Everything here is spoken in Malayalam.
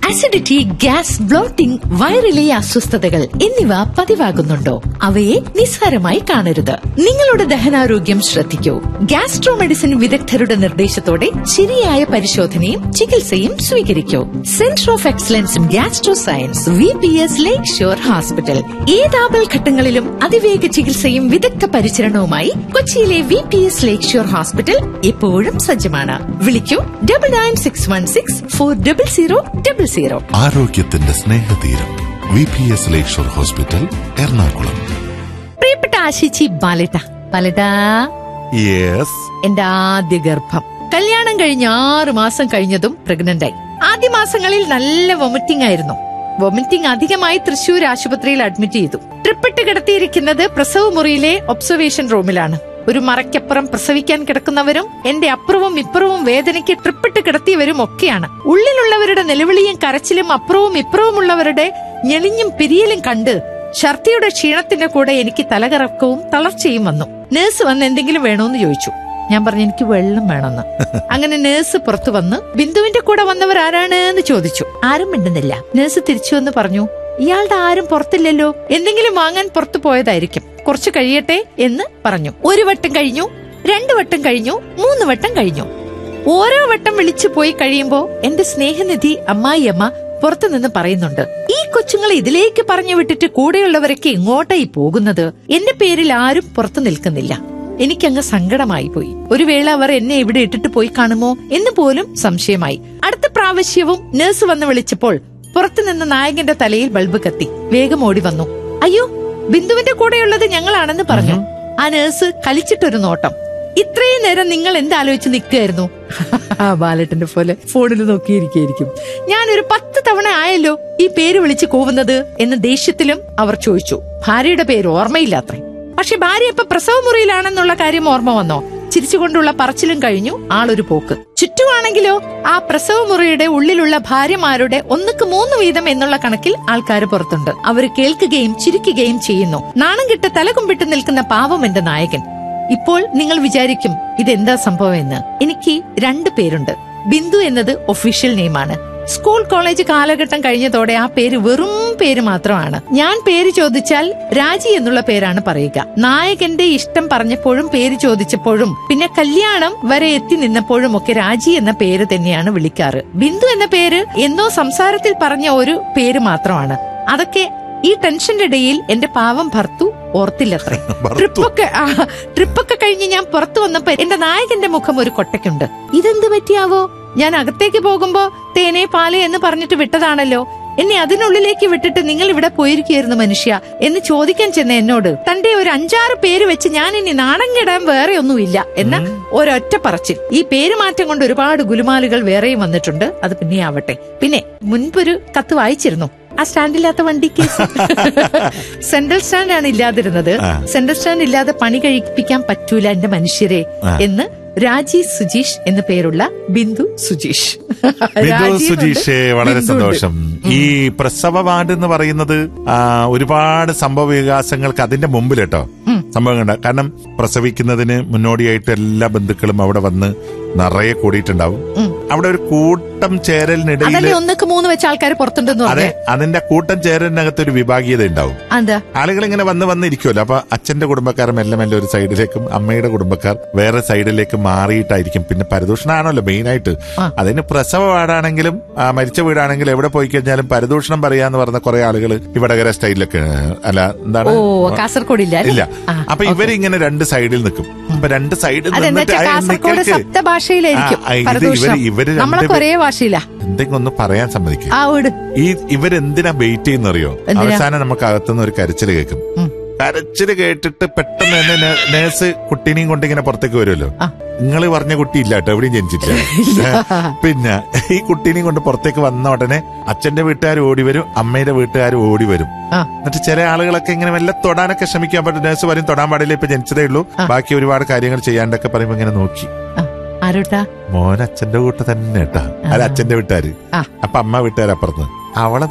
അസിഡിറ്റി ഗ്യാസ് ബ്ലോട്ടിംഗ് വയറിലെ അസ്വസ്ഥതകൾ എന്നിവ പതിവാകുന്നുണ്ടോ അവയെ നിസ്സാരമായി കാണരുത് നിങ്ങളുടെ ദഹനാരോഗ്യം ശ്രദ്ധിക്കൂ ഗ്യാസ്ട്രോ മെഡിസിൻ വിദഗ്ധരുടെ നിർദ്ദേശത്തോടെ ശരിയായ പരിശോധനയും ചികിത്സയും സ്വീകരിക്കൂ centre of excellence in gastro science V P S lake shore hospital ഏതാപൽ ഘട്ടങ്ങളിലും അതിവേഗ ചികിത്സയും വിദഗ്ധ പരിചരണവുമായി കൊച്ചിയിലെ V P S lake shore hospital എപ്പോഴും സജ്ജമാണ് വിളിക്കൂ double nine six one six four double zero double zero ആരോഗ്യത്തിന്റെ സ്നേഹതീരം V P S lakeshore hospital Ernakulam പ്രിയപ്പെട്ട ആശിച്ചി ബാലട്ട ബാലട്ടാ യെസ് എന്റെ ആദ്യ ഗർഭം കല്യാണം കഴിഞ്ഞ് ആറു മാസം കഴിഞ്ഞതും പ്രഗ്നന്റ് ആയി ആദ്യ മാസങ്ങളിൽ നല്ല വൊമിറ്റിംഗ് ആയിരുന്നു വൊമിറ്റിംഗ് അധികമായി തൃശൂർ ആശുപത്രിയിൽ അഡ്മിറ്റ് ചെയ്തു ട്രിപ്പിട്ട് കിടത്തിയിരിക്കുന്നത് പ്രസവ മുറിയിലെ ഒബ്സർവേഷൻ റൂമിലാണ് ഒരു മറയ്ക്കപ്പുറം പ്രസവിക്കാൻ കിടക്കുന്നവരും എന്റെ അപ്പുറവും ഇപ്പുറവും വേദനയ്ക്ക് ട്രിപ്പിട്ട് കിടത്തിയവരും ഒക്കെയാണ് ഉള്ളിലുള്ളവരുടെ നിലവിളിയും കരച്ചിലും അപ്പുറവും ഇപ്പുറവുമുള്ളവരുടെ ഞെളിഞ്ഞും പിരിയലും കണ്ട് ഛർദിയുടെ ക്ഷീണത്തിന്റെ കൂടെ എനിക്ക് തലകറക്കവും തളർച്ചയും വന്നു നേഴ്സ് വന്ന് എന്തെങ്കിലും വേണോന്ന് ചോദിച്ചു ഞാൻ പറഞ്ഞു എനിക്ക് വെള്ളം വേണമെന്ന് അങ്ങനെ നേഴ്സ് പുറത്തു വന്ന് ബിന്ദുവിന്റെ കൂടെ വന്നവർ ആരാണ് എന്ന് ചോദിച്ചു ആരും മിണ്ടുന്നില്ല നേഴ്സ് തിരിച്ചു വന്ന് പറഞ്ഞു ഇയാളുടെ ആരും പുറത്തില്ലല്ലോ എന്തെങ്കിലും വാങ്ങാൻ പുറത്തു പോയതായിരിക്കും കുറച്ച് കഴിയട്ടെ എന്ന് പറഞ്ഞു ഒരു വട്ടം കഴിഞ്ഞു രണ്ടു വട്ടം കഴിഞ്ഞു മൂന്ന് വട്ടം കഴിഞ്ഞു ഓരോ വട്ടം വിളിച്ചു പോയി കഴിയുമ്പോ എന്റെ സ്നേഹനിധി അമ്മായിയമ്മ പുറത്തുനിന്ന് പറയുന്നുണ്ട് ഈ കൊച്ചുങ്ങളെ ഇതിലേക്ക് പറഞ്ഞു വിട്ടിട്ട് കൂടെയുള്ളവരൊക്കെ എങ്ങോട്ടായി പോകുന്നത് എന്റെ പേരിൽ ആരും പുറത്തു നിൽക്കുന്നില്ല എനിക്കങ്ങ് സങ്കടമായി പോയി ഒരു വേള അവർ എന്നെ ഇവിടെ ഇട്ടിട്ട് പോയി കാണുമോ എന്ന് പോലും സംശയമായി അടുത്ത പ്രാവശ്യവും നഴ്സ് വന്ന് വിളിച്ചപ്പോൾ പുറത്തുനിന്ന് നായകന്റെ തലയിൽ ബൾബ് കത്തി വേഗം ഓടി വന്നു അയ്യോ ബിന്ദുവിന്റെ കൂടെയുള്ളത് ഞങ്ങളാണെന്ന് പറഞ്ഞു ആ നഴ്സ് കളിച്ചിട്ടൊരു നോട്ടം ഇത്രയും നേരം നിങ്ങൾ എന്താലോചിച്ച് നിൽക്കുകയായിരുന്നു ബാലട്ടന്റെ പോലെ ഫോണിൽ നോക്കിയിരിക്കും ഞാനൊരു പത്ത് തവണ ആയല്ലോ ഈ പേര് വിളിച്ച് കൂവുന്നത് എന്ന് ദേഷ്യത്തിലും അവർ ചോദിച്ചു ഭാര്യയുടെ പേര് ഓർമ്മയില്ലാത്രേ പക്ഷെ ഭാര്യ ഇപ്പൊ പ്രസവ മുറിയിലാണെന്നുള്ള കാര്യം ഓർമ്മ വന്നോ ചിരിച്ചുകൊണ്ടുള്ള പറച്ചിലും കഴിഞ്ഞു ആളൊരു പോക്ക് ചുറ്റുമാണെങ്കിലോ ആ പ്രസവ മുറിയുടെ ഉള്ളിലുള്ള ഭാര്യമാരുടെ ഒന്നുക്ക് മൂന്ന് വീതം എന്നുള്ള കണക്കിൽ ആൾക്കാർ പുറത്തുണ്ട് അവർ കേൾക്കുകയും ചിരിക്കുകയും ചെയ്യുന്നു നാണം കെട്ട് തലകുമ്പിട്ട് നിൽക്കുന്ന പാവം എന്റെ നായകൻ ഇപ്പോൾ നിങ്ങൾ വിചാരിക്കും ഇതെന്താ സംഭവം എന്ന് എനിക്ക് രണ്ട് പേരുണ്ട് ബിന്ദു എന്നത് ഒഫീഷ്യൽ നെയിമാണ് സ്കൂൾ കോളേജ് കാലഘട്ടം കഴിഞ്ഞതോടെ ആ പേര് വെറും പേര് മാത്രമാണ് ഞാൻ പേര് ചോദിച്ചാൽ രാജി എന്നുള്ള പേരാണ് പറയുക നായകന്റെ ഇഷ്ടം പറഞ്ഞപ്പോഴും പേര് ചോദിച്ചപ്പോഴും പിന്നെ കല്യാണം വരെ എത്തി നിന്നപ്പോഴും ഒക്കെ രാജി എന്ന പേര് തന്നെയാണ് വിളിക്കാറ് ബിന്ദു എന്ന പേര് എന്നോ സംസാരത്തിൽ പറഞ്ഞ ഒരു പേര് മാത്രമാണ് അതൊക്കെ ഈ ടെൻഷന്റെ ഇടയിൽ എന്റെ പാവം ഭർത്തു ഓർത്തില്ലത്രേ ഭർത്തു. ട്രിപ്പൊക്കെ ആ, ട്രിപ്പൊക്കെ കഴിഞ്ഞ് ഞാൻ പുറത്തു വന്നപ്പോ എന്റെ നായകന്റെ മുഖം ഒരു കൊട്ടയ്ക്കുണ്ട് ഇതെന്ത് പറ്റിയാവോ ഞാൻ അകത്തേക്ക് പോകുമ്പോ തേനെ പാല് എന്ന് പറഞ്ഞിട്ട് വിട്ടതാണല്ലോ എന്നെ അതിനുള്ളിലേക്ക് വിട്ടിട്ട് നിങ്ങൾ ഇവിടെ പോയിരിക്കുകയായിരുന്നു മനുഷ്യ എന്ന് ചോദിക്കാൻ ചെന്ന എന്നോട് തന്റെ ഒരു അഞ്ചാറ് പേര് വെച്ച് ഞാൻ ഇനി നാണം കെടാൻ വേറെ ഒന്നുമില്ല എന്ന ഒരൊറ്റ പറച്ചിൽ ഈ പേര് മാറ്റം കൊണ്ട് ഒരുപാട് ഗുലുമാലുകൾ വേറെയും വന്നിട്ടുണ്ട് അത് പിന്നെ ആവട്ടെ പിന്നെ മുൻപൊരു കത്ത് വായിച്ചിരുന്നു ആ സ്റ്റാൻഡില്ലാത്ത വണ്ടി കേസ് സെൻട്രൽ സ്റ്റാൻഡ് ആണ് ഇല്ലാതിരുന്നത് ആ. സെൻട്രൽ സ്റ്റാൻഡ് ഇല്ലാതെ പണി കഴിപ്പിക്കാൻ പറ്റൂല എന്റെ മനുഷ്യരെ ആ. എന്ന് രാജി സുജീഷ് എന്ന പേരുള്ള ബിന്ദു സുജീഷ് ബിന്ദു രാജീവുണ്ട്, സുജീഷെ വളരെ ബിന്ദുവുണ്ട്. സന്തോഷം ഈ പ്രസവ വാർഡ് എന്ന് പറയുന്നത് ആ, ഒരുപാട് സംഭവ വികാസങ്ങൾക്ക് അതിന്റെ മുമ്പിൽ കേട്ടോ സംഭവങ്ങളുണ്ട് കാരണം പ്രസവിക്കുന്നതിന് മുന്നോടിയായിട്ട് എല്ലാ ബന്ധുക്കളും അവിടെ വന്ന് നിറയെ കൂടിയിട്ടുണ്ടാവും അവിടെ ഒരു കൂട്ടം ചേരലിനിടയിൽ അതല്ലേ ഒന്നൊക്കെ മൂന്ന് വെച്ച ആൾക്കാർ പുറത്തുണ്ടെന്ന് അതെ പറഞ്ഞു അതിന്റെ കൂട്ടം ചേരലിനകത്ത് ഒരു വിഭാഗീയത ഉണ്ടാവും എന്താ ആളുകൾ ഇങ്ങനെ വന്ന് വന്ന് ഇരിക്കുമല്ലോ അപ്പൊ അച്ഛന്റെ കുടുംബക്കാർ മെല്ലെ മെല്ലെ ഒരു സൈഡിലേക്കും അമ്മയുടെ കുടുംബക്കാർ വേറെ സൈഡിലേക്ക് മാറിയിട്ടായിരിക്കും പിന്നെ പരദൂഷണമാണല്ലോ മെയിൻ ആയിട്ട് ആ. അതിന് പ്രസവ വാർഡാണെങ്കിലും ആ, മരിച്ച വീടാണെങ്കിലും എവിടെ പോയി കഴിഞ്ഞാലും പരദൂഷണം പറയാന്ന് പറഞ്ഞ കുറെ ആളുകൾ ഈ വടകര സ്റ്റൈലിലൊക്കെ അല്ല എന്താണ് ഓ കാസർഗോഡ് ഇല്ല ഇല്ല ആ, അപ്പൊ ഇവരിങ്ങനെ രണ്ട് സൈഡിൽ നിൽക്കും അപ്പൊ രണ്ട് സൈഡിൽ അതെന്താ നിന്നിട്ട് വെച്ചാ ആ കാസർഗോഡ് നിക്കൽക്ക് സപ്തഭാഷയിലായിരിക്കും ആ, ആ, ഇത് പരദൂഷണം ഇവര് ഇവര് നമ്മളൊക്കെ രണ്ട് ഒരേ ഭാഷയിലാ എന്തെങ്കിലും ഒന്ന് പറയാൻ സമ്മതിക്കും ആ വീട് ഈ ഇവരെന്തിനാ വെയിറ്റ് ചെയ്യുന്നറിയോ എന്തിനാ? അവസാനം നമുക്ക് അകത്തുനിന്ന് ഒരു കരച്ചിൽ കേൾക്കും ഉം. കരച്ചിൽ കേട്ടിട്ട് പെട്ടെന്ന് തന്നെ നേ- നേഴ്സ് കുട്ടീനെയും കൊണ്ട് ഇങ്ങനെ പുറത്തേക്ക് വരുമല്ലോ ആ. നിങ്ങൾ പറഞ്ഞ കുട്ടി ഇല്ല കേട്ടോ എവിടെയും ജനിച്ചിട്ടില്ല പിന്നെ ഈ കുട്ടീനെയും കൊണ്ട് പുറത്തേക്ക് വന്ന ഉടനെ അച്ഛന്റെ വീട്ടുകാർ ഓടി വരും അമ്മയുടെ വീട്ടുകാർ ഓടി വരും ആ. എന്നിട്ട് ചില ആളുകളൊക്കെ ഇങ്ങനെ വല്ല തൊടാനൊക്കെ ശ്രമിക്കാൻ പറ്റും നേഴ്സ് പറയും തൊടാൻ പാടില്ല ഇപ്പൊ ജനിച്ചതേ ഉള്ളൂ ബാക്കി ഒരുപാട് കാര്യങ്ങൾ ചെയ്യാണ്ടൊക്കെ പറയുമ്പോ ഇങ്ങനെ നോക്കി ആ, ആരോട്ടാ മോൻ അച്ഛന്റെ കൂട്ട് തന്നെ കേട്ടാ അല്ല അച്ഛന്റെ വീട്ടുകാര് ആ. അപ്പൊ അമ്മ വീട്ടുകാരപ്പുറത്ത് അവളെ